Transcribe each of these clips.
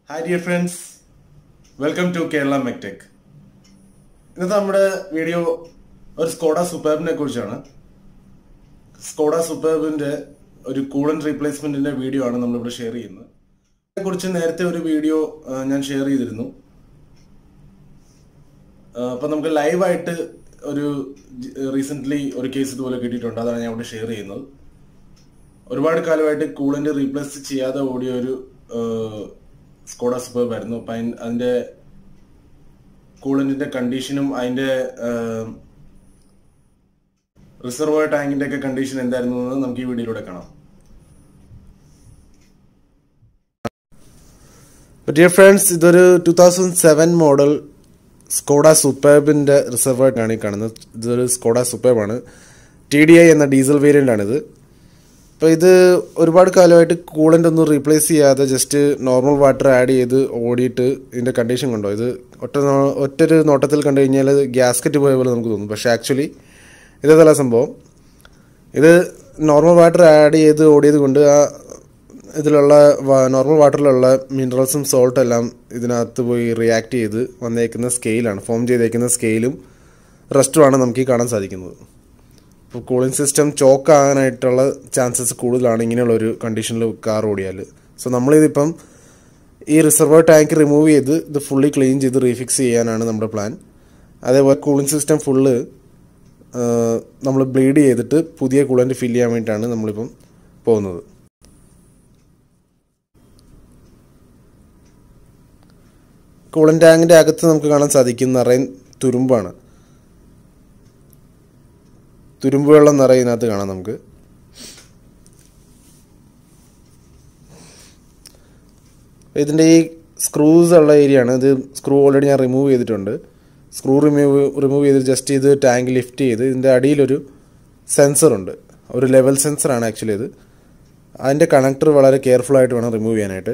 hi dear friends welcome to Kerala Mectech ഇന്നത്തെ നമ്മുടെ video ഒരു സ്കോഡ സൂപ്പർബിനെ കുറിച്ചാണ് സ്കോഡ സൂപ്പർബിന്റെ ഒരു കൂളൻ റീപ്ലേസ്മെന്റിന്റെ വീഡിയോ ആണ് നമ്മളിവിടെ ഷെയർ ചെയ്യുന്നത് ഇതിനെക്കുറിച്ച് നേരത്തെ ഒരു വീഡിയോ ആ, ഞാൻ ഷെയർ ചെയ്തിരുന്നു ആ, അപ്പൊ നമുക്ക് ലൈവായിട്ട് ഒരു റീസെന്റ് ഒരു കേസ് ഇതുപോലെ കിട്ടിയിട്ടുണ്ട് അതാണ് ഞാൻ ഇവിടെ ഷെയർ ചെയ്യുന്നത് ഒരുപാട് കാലമായിട്ട് കൂളന്റ് റീപ്ലേസ് ചെയ്യാതെ ഓടിയ ഒരു സ്കോഡ സൂപ്പർബ് ആയിരുന്നു അപ്പൊ അതിൻ- അതിന്റെ കൂളന്റിന്റെ കണ്ടീഷനും അതിന്റെ റിസർവോയർ ടാങ്കിന്റെ ഒക്കെ കണ്ടീഷൻ എന്തായിരുന്നു എന്ന് നമുക്ക് ഈ വീഡിയോയിലൂടെ കാണാം ഡിയർ ഫ്രണ്ട്സ് ഇതൊരു two thousand seven model Skoda സൂപ്പർബിന്റെ റിസർവോയർ ആണ് ഈ കാണുന്നത് ഇതൊരു സ്കോഡ സൂപ്പർബാണ് ടി ഡി ഐ എന്ന ഡീസൽ വേരിയന്റ് ആണിത് അപ്പോൾ ഇത് ഒരുപാട് കാലമായിട്ട് കൂളൻ്റ് ഒന്നും റീപ്ലേസ് ചെയ്യാതെ ജസ്റ്റ് നോർമൽ വാട്ടർ ആഡ് ചെയ്ത് ഓടിയിട്ട് ഇതിൻ്റെ കണ്ടീഷൻ കണ്ടോ ഇത് ഒറ്റ നോ- ഒറ്റൊരു നോട്ടത്തിൽ കണ്ടു കഴിഞ്ഞാൽ ഗ്യാസ്കറ്റ് പോയ പോലെ നമുക്ക് തോന്നും പക്ഷേ ആക്ച്വലി ഇതല്ല സംഭവം ഇത് നോർമൽ വാട്ടർ ആഡ് ചെയ്ത് ഓടിയത് കൊണ്ട് ആ ഇതിലുള്ള നോർമൽ വാട്ടറിലുള്ള മിനറൽസും സോൾട്ടും എല്ലാം ഇതിനകത്ത് പോയി റിയാക്ട് ചെയ്ത് വന്നേക്കുന്ന സ്കെയിലാണ് ഫോം ചെയ്തേക്കുന്ന സ്കെയിലും റെസ്റ്റുമാണ് നമുക്ക് ഈ കാണാൻ സാധിക്കുന്നത് ഇപ്പോൾ കൂളിംഗ് സിസ്റ്റം ചോക്ക് ആകാനായിട്ടുള്ള ചാൻസസ് കൂടുതലാണ് ഇങ്ങനെയുള്ള ഒരു കണ്ടീഷനിൽ കാർ ഓടിയാൽ സോ നമ്മളിതിപ്പം ഈ റിസർവർ ടാങ്ക് റിമൂവ് ചെയ്ത് ഇത് ഫുള്ളി ക്ലീൻ ചെയ്ത് റീഫിക്സ് ചെയ്യാനാണ് നമ്മുടെ പ്ലാൻ അതേപോലെ കൂളിംഗ് സിസ്റ്റം ഫുള്ള് നമ്മൾ ബ്ലീഡ് ചെയ്തിട്ട് പുതിയ കൂളൻ്റ് ഫില്ല് ചെയ്യാൻ വേണ്ടിയിട്ടാണ് നമ്മളിപ്പം പോകുന്നത് കൂളൻ ടാങ്കിൻ്റെ അകത്ത് നമുക്ക് കാണാൻ സാധിക്കും നിറയെ തുരുമ്പാണ് തുരുമ്പ് വെള്ളം നിറയുന്നതിനകത്ത് കാണാം നമുക്ക് ഇതിൻ്റെ ഈ സ്ക്രൂസ് ഉള്ള ഏരിയ ആണ് ഇത് സ്ക്രൂ ഓൾറെഡി ഞാൻ റിമൂവ് ചെയ്തിട്ടുണ്ട് സ്ക്രൂ റിമൂവ് റിമൂവ് ചെയ്ത് ജസ്റ്റ് ഇത് ടാങ്ക് ലിഫ്റ്റ് ചെയ്ത് ഇതിൻ്റെ അടിയിലൊരു സെൻസർ ഉണ്ട് ഒരു ലെവൽ സെൻസറാണ് ആക്ച്വലി ഇത് അതിൻ്റെ കണക്ടർ വളരെ കെയർഫുൾ ആയിട്ട് വേണം റിമൂവ് ചെയ്യാനായിട്ട്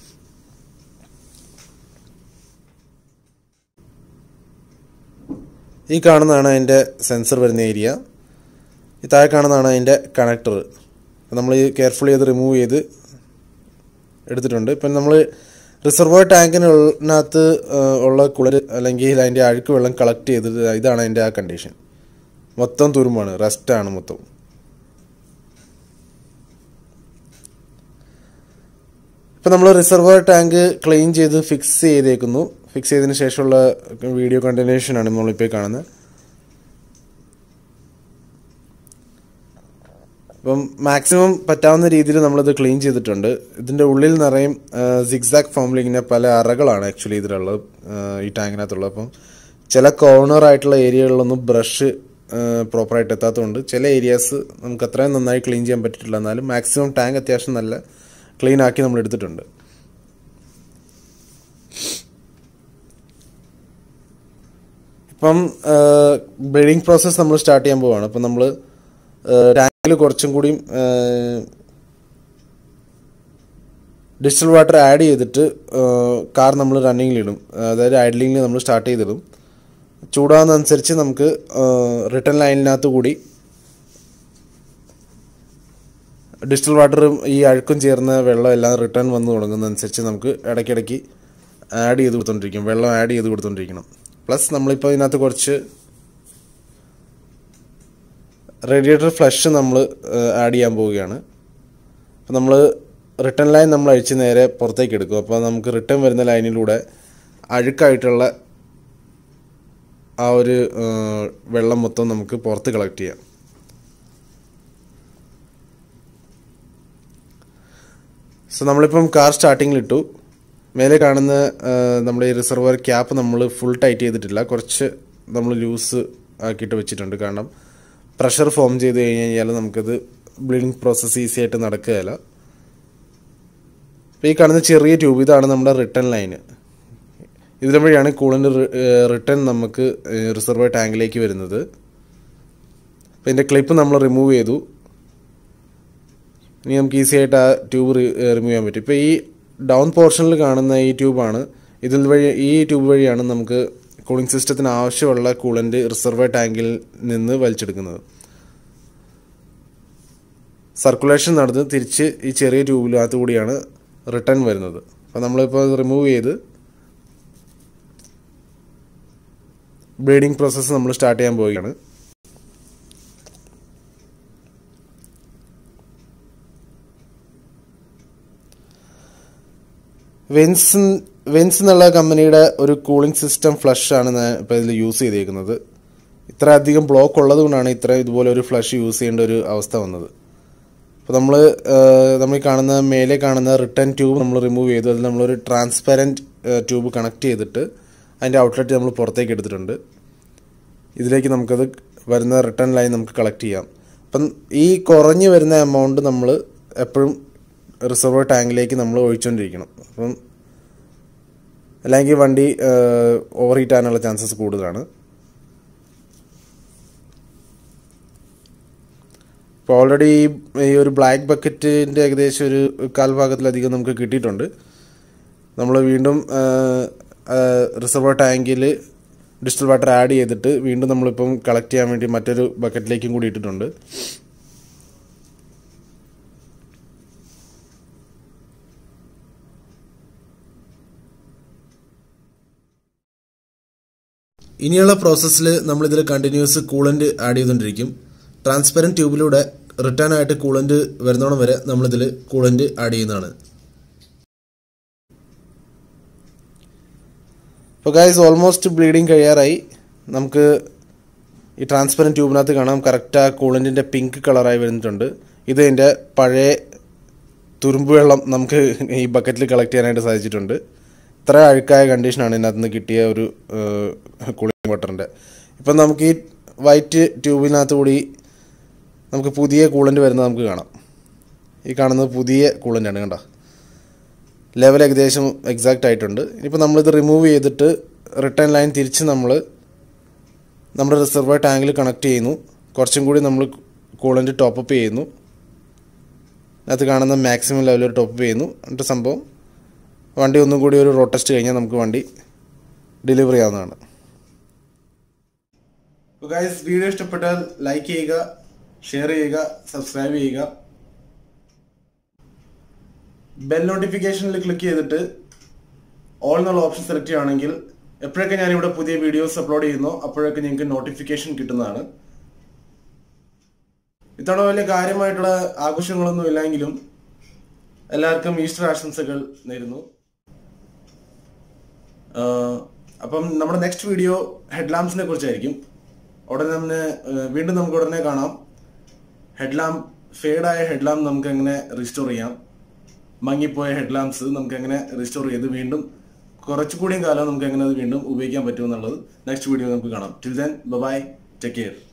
ഈ കാണുന്നതാണ് അതിൻ്റെ സെൻസർ വരുന്ന ഏരിയ ഈ താഴെ കാണുന്നതാണ് അതിൻ്റെ കണക്ടർ നമ്മൾ ഈ കെയർഫുള്ളി അത് റിമൂവ് ചെയ്ത് എടുത്തിട്ടുണ്ട് ഇപ്പം നമ്മൾ റിസർവോയർ ടാങ്കിനകത്ത് ഉള്ള കുളര് അല്ലെങ്കിൽ അതിൻ്റെ അഴുക്ക് വെള്ളം കളക്ട് ചെയ്ത് ഇതാണ് അതിൻ്റെ ആ കണ്ടീഷൻ മൊത്തം തുരുമ്പാണ് റെസ്റ്റാണ് മൊത്തം ഇപ്പം നമ്മൾ റിസർവോയർ ടാങ്ക് ക്ലീൻ ചെയ്ത് ഫിക്സ് ചെയ്തേക്കുന്നു ഫിക്സ് ചെയ്തതിന് ശേഷമുള്ള വീഡിയോ കണ്ടിന്യൂഷനാണ് നമ്മളിപ്പോൾ ഈ കാണുന്നത് അപ്പം മാക്സിമം പറ്റാവുന്ന രീതിയിൽ നമ്മളിത് ക്ലീൻ ചെയ്തിട്ടുണ്ട് ഇതിൻ്റെ ഉള്ളിൽ നിറയും സിക്സാക് ഫോമിൽ ഇങ്ങനെ പല അറകളാണ് ആക്ച്വലി ഇതിലുള്ളത് ആ, ഈ ടാങ്കിനകത്തുള്ളത് അപ്പം ചില കോർണർ ആയിട്ടുള്ള ഏരിയകളിലൊന്നും ബ്രഷ് പ്രോപ്പറായിട്ട് എത്താത്തതുകൊണ്ട് ചില ഏരിയാസ് നമുക്ക് അത്രയും നന്നായി ക്ലീൻ ചെയ്യാൻ പറ്റിയിട്ടില്ല എന്നാലും മാക്സിമം ടാങ്ക് അത്യാവശ്യം നല്ല ക്ലീൻ ആക്കി നമ്മൾ എടുത്തിട്ടുണ്ട് ഇപ്പം ബ്രീഡിങ് പ്രോസസ്സ് നമ്മൾ സ്റ്റാർട്ട് ചെയ്യാൻ പോവാണ് അപ്പം നമ്മൾ ടാങ്കിൽ കുറച്ചും കൂടിയും ഡിജിറ്റൽ വാട്ടർ ആഡ് ചെയ്തിട്ട് കാർ നമ്മൾ റണ്ണിങ്ങിലിടും അതായത് ഐഡ്ലിങ്ങിൽ നമ്മൾ സ്റ്റാർട്ട് ചെയ്തിടും ചൂടാകുന്നതനുസരിച്ച് നമുക്ക് റിട്ടേൺ ലൈനിനകത്ത് കൂടി ഡിജിറ്റൽ വാട്ടറും ഈ അഴുക്കും ചേർന്ന വെള്ളം എല്ലാം റിട്ടേൺ വന്ന് തുടങ്ങുന്നതനുസരിച്ച് നമുക്ക് ഇടയ്ക്കിടയ്ക്ക് ആഡ് ചെയ്ത് കൊടുത്തോണ്ടിരിക്കും വെള്ളം ആഡ് ചെയ്ത് കൊടുത്തോണ്ടിരിക്കണം പ്ലസ് നമ്മളിപ്പോൾ ഇതിനകത്ത് കുറച്ച് റേഡിയേറ്റർ ഫ്ലഷ് നമ്മൾ ആഡ് ചെയ്യാൻ പോവുകയാണ് അപ്പോൾ നമ്മൾ റിട്ടേൺ ലൈൻ നമ്മൾ അഴിച്ച് നേരെ പുറത്തേക്ക് എടുക്കും അപ്പോൾ നമുക്ക് റിട്ടേൺ വരുന്ന ലൈനിലൂടെ അഴുക്കായിട്ടുള്ള ആ ഒരു ആ, വെള്ളം മൊത്തം നമുക്ക് പുറത്ത് കളക്ട് ചെയ്യാം സോ നമ്മളിപ്പം കാർ സ്റ്റാർട്ടിങ്ങിലിട്ടു മേലെ കാണുന്ന ആ, നമ്മുടെ ഈ റിസർവർ ക്യാപ്പ് നമ്മൾ ഫുൾ ടൈറ്റ് ചെയ്തിട്ടില്ല കുറച്ച് നമ്മൾ ലൂസ് ആക്കിയിട്ട് വെച്ചിട്ടുണ്ട് കാരണം പ്രഷർ ഫോം ചെയ്ത് കഴിഞ്ഞ് കഴിഞ്ഞാൽ നമുക്കത് ബ്ലീഡിങ് പ്രോസസ്സ് ഈസി ആയിട്ട് നടക്കുകയില്ല അപ്പോൾ ഈ കാണുന്ന ചെറിയ ട്യൂബ് ഇതാണ് നമ്മുടെ റിട്ടേൺ ലൈന് ഇതിലെ വഴിയാണ് കൂളിൻ്റെ റിട്ടേൺ നമുക്ക് റിസർവർ ടാങ്കിലേക്ക് വരുന്നത് അപ്പോൾ ഇതിൻ്റെ ക്ലിപ്പ് നമ്മൾ റിമൂവ് ചെയ്തു ഇനി നമുക്ക് ഈസി ആയിട്ട് ആ ട്യൂബ് റിമൂവ് ചെയ്യാൻ പറ്റും ഇപ്പോൾ ഈ ഡൗൺ പോർഷനിൽ കാണുന്ന ഈ ട്യൂബാണ് ഇതിൽ വഴി ഈ ട്യൂബ് വഴിയാണ് നമുക്ക് കൂളിംഗ് സിസ്റ്റത്തിന് ആവശ്യമുള്ള കൂളൻ്റ് റിസർവർ ടാങ്കിൽ നിന്ന് വലിച്ചെടുക്കുന്നത് സർക്കുലേഷൻ നടന്ന് തിരിച്ച് ഈ ചെറിയ ട്യൂബിനകത്ത് കൂടിയാണ് റിട്ടേൺ വരുന്നത് അപ്പോൾ നമ്മളിപ്പോൾ ഇത് റിമൂവ് ചെയ്ത് ബ്ലീഡിങ് പ്രോസസ്സ് നമ്മൾ സ്റ്റാർട്ട് ചെയ്യാൻ പോവുകയാണ് വെൻസ് വെൻസ് എന്നുള്ള കമ്പനിയുടെ ഒരു കൂളിംഗ് സിസ്റ്റം ഫ്ലഷ് ആണ് ഞാൻ ഇപ്പോൾ ഇതിൽ യൂസ് ചെയ്തേക്കുന്നത് ഇത്ര അധികം ബ്ലോക്ക് ഉള്ളത് കൊണ്ടാണ് ഇത്ര ഇതുപോലെ ഒരു ഫ്ലഷ് യൂസ് ചെയ്യേണ്ട ഒരു അവസ്ഥ വന്നത് അപ്പോൾ നമ്മൾ നമ്മൾ ഈ കാണുന്ന മേലെ കാണുന്ന റിട്ടേൺ ട്യൂബ് നമ്മൾ റിമൂവ് ചെയ്തു അതിൽ നമ്മളൊരു ട്രാൻസ്പെറൻറ്റ് ട്യൂബ് കണക്ട് ചെയ്തിട്ട് അതിൻ്റെ ഔട്ട്ലെറ്റ് നമ്മൾ പുറത്തേക്ക് എടുത്തിട്ടുണ്ട് ഇതിലേക്ക് നമുക്കത് വരുന്ന റിട്ടേൺ ലൈൻ നമുക്ക് കളക്ട് ചെയ്യാം അപ്പം ഈ കുറഞ്ഞു വരുന്ന എമൗണ്ട് നമ്മൾ എപ്പോഴും റിസർവർ ടാങ്കിലേക്ക് നമ്മൾ ഒഴിച്ചുകൊണ്ടിരിക്കണം അപ്പം അല്ലെങ്കിൽ വണ്ടി ഓവർ ഹീറ്റ് ആകാനുള്ള ചാൻസസ് കൂടുതലാണ് ഇപ്പോൾ ഓൾറെഡി ഈ ഒരു ബ്ലാക്ക് ബക്കറ്റിൻ്റെ ഏകദേശം ഒരു കാൽ ഭാഗത്തിലധികം നമുക്ക് കിട്ടിയിട്ടുണ്ട് നമ്മൾ വീണ്ടും റിസർവർ ടാങ്കിൽ ഡിസ്റ്റൽ വാട്ടർ ആഡ് ചെയ്തിട്ട് വീണ്ടും നമ്മളിപ്പം കളക്ട് ചെയ്യാൻ വേണ്ടി മറ്റൊരു ബക്കറ്റിലേക്കും കൂടി ഇട്ടിട്ടുണ്ട് ഇനിയുള്ള പ്രോസസ്സിൽ നമ്മളിതിൽ കണ്ടിന്യൂസ് കൂളൻ്റ് ആഡ് ചെയ്തുകൊണ്ടിരിക്കും ട്രാൻസ്പെറൻറ്റ് ട്യൂബിലൂടെ റിട്ടേൺ ആയിട്ട് കൂളൻ്റ് വരുന്നോണം വരെ നമ്മളിതിൽ കൂളൻ്റ് ആഡ് ചെയ്യുന്നതാണ് ഇപ്പോൾ ഗൈസ് ഓൾമോസ്റ്റ് ബ്ലീഡിങ് കഴിയാറായി നമുക്ക് ഈ ട്രാൻസ്പെറൻറ്റ് ട്യൂബിനകത്ത് കാണാം കറക്റ്റ് ആ കൂളൻറ്റിൻ്റെ പിങ്ക് കളറായി വരുന്നിട്ടുണ്ട് ഇത് ഇതിൻ്റെ പഴയ തുരുമ്പ് വെള്ളം നമുക്ക് ഈ ബക്കറ്റിൽ കളക്ട് ചെയ്യാനായിട്ട് സാധിച്ചിട്ടുണ്ട് ഇത്ര അഴുക്കായ കണ്ടീഷനാണ് ഇതിനകത്ത് നിന്ന് കിട്ടിയ ഒരു കൂളിംഗ് വാട്ടറിൻ്റെ ഇപ്പം നമുക്ക് ഈ വൈറ്റ് ട്യൂബിനകത്ത് കൂടി നമുക്ക് പുതിയ കൂളൻ്റ് വരുന്നത് നമുക്ക് കാണാം ഈ കാണുന്നത് പുതിയ കൂളൻ്റാണ് കണ്ടോ ലെവൽ ഏകദേശം എക്സാക്റ്റ് ആയിട്ടുണ്ട് ഇനിയിപ്പോൾ നമ്മളിത് റിമൂവ് ചെയ്തിട്ട് റിട്ടേൺ ലൈൻ തിരിച്ച് നമ്മൾ നമ്മുടെ റിസർവർ ടാങ്കിൽ കണക്ട് ചെയ്യുന്നു കുറച്ചും കൂടി നമ്മൾ കൂളൻ്റ് ടോപ്പപ്പ് ചെയ്യുന്നു അതിനകത്ത് കാണുന്ന മാക്സിമം ലെവലിൽ ടോപ്പ് ചെയ്യുന്നു എന്നിട്ട് സംഭവം വണ്ടി ഒന്നും കൂടി ഒരു റോഡ് ടെസ്റ്റ് കഴിഞ്ഞാൽ നമുക്ക് വണ്ടി ഡെലിവറി ആവുന്നതാണ് ഗൈസ് വീഡിയോ ഇഷ്ടപ്പെട്ടാൽ ലൈക്ക് ചെയ്യുക ഷെയർ ചെയ്യുക സബ്സ്ക്രൈബ് ചെയ്യുക ബെൽ നോട്ടിഫിക്കേഷനിൽ ക്ലിക്ക് ചെയ്തിട്ട് ഓൾ എന്നുള്ള ഓപ്ഷൻ സെലക്ട് ചെയ്യുകയാണെങ്കിൽ എപ്പോഴൊക്കെ ഞാനിവിടെ പുതിയ വീഡിയോസ് അപ്ലോഡ് ചെയ്യുന്നോ അപ്പോഴൊക്കെ നിങ്ങൾക്ക് നോട്ടിഫിക്കേഷൻ കിട്ടുന്നതാണ് ഇത്തവണ വലിയ കാര്യമായിട്ടുള്ള ആഘോഷങ്ങളൊന്നും ഇല്ലെങ്കിലും എല്ലാവർക്കും ഈസ്റ്റർ ആശംസകൾ നേരുന്നു അപ്പം നമ്മുടെ നെക്സ്റ്റ് വീഡിയോ ഹെഡ്ലാംപ്സിനെ കുറിച്ചായിരിക്കും ഉടനെ തന്നെ വീണ്ടും നമുക്ക് ഉടനെ കാണാം ഹെഡ്ലാമ്പ് ഫേഡായ ഹെഡ്ലാമ്പ് നമുക്ക് എങ്ങനെ റിസ്റ്റോർ ചെയ്യാം മങ്ങിപ്പോയ ഹെഡ്ലാംപ്സ് നമുക്ക് എങ്ങനെ റിസ്റ്റോർ ചെയ്ത് വീണ്ടും കുറച്ചുകൂടിയും കാലം നമുക്ക് എങ്ങനെ അത് വീണ്ടും ഉപയോഗിക്കാൻ പറ്റുമെന്നുള്ളത് നെക്സ്റ്റ് വീഡിയോ നമുക്ക് കാണാം till then bye take care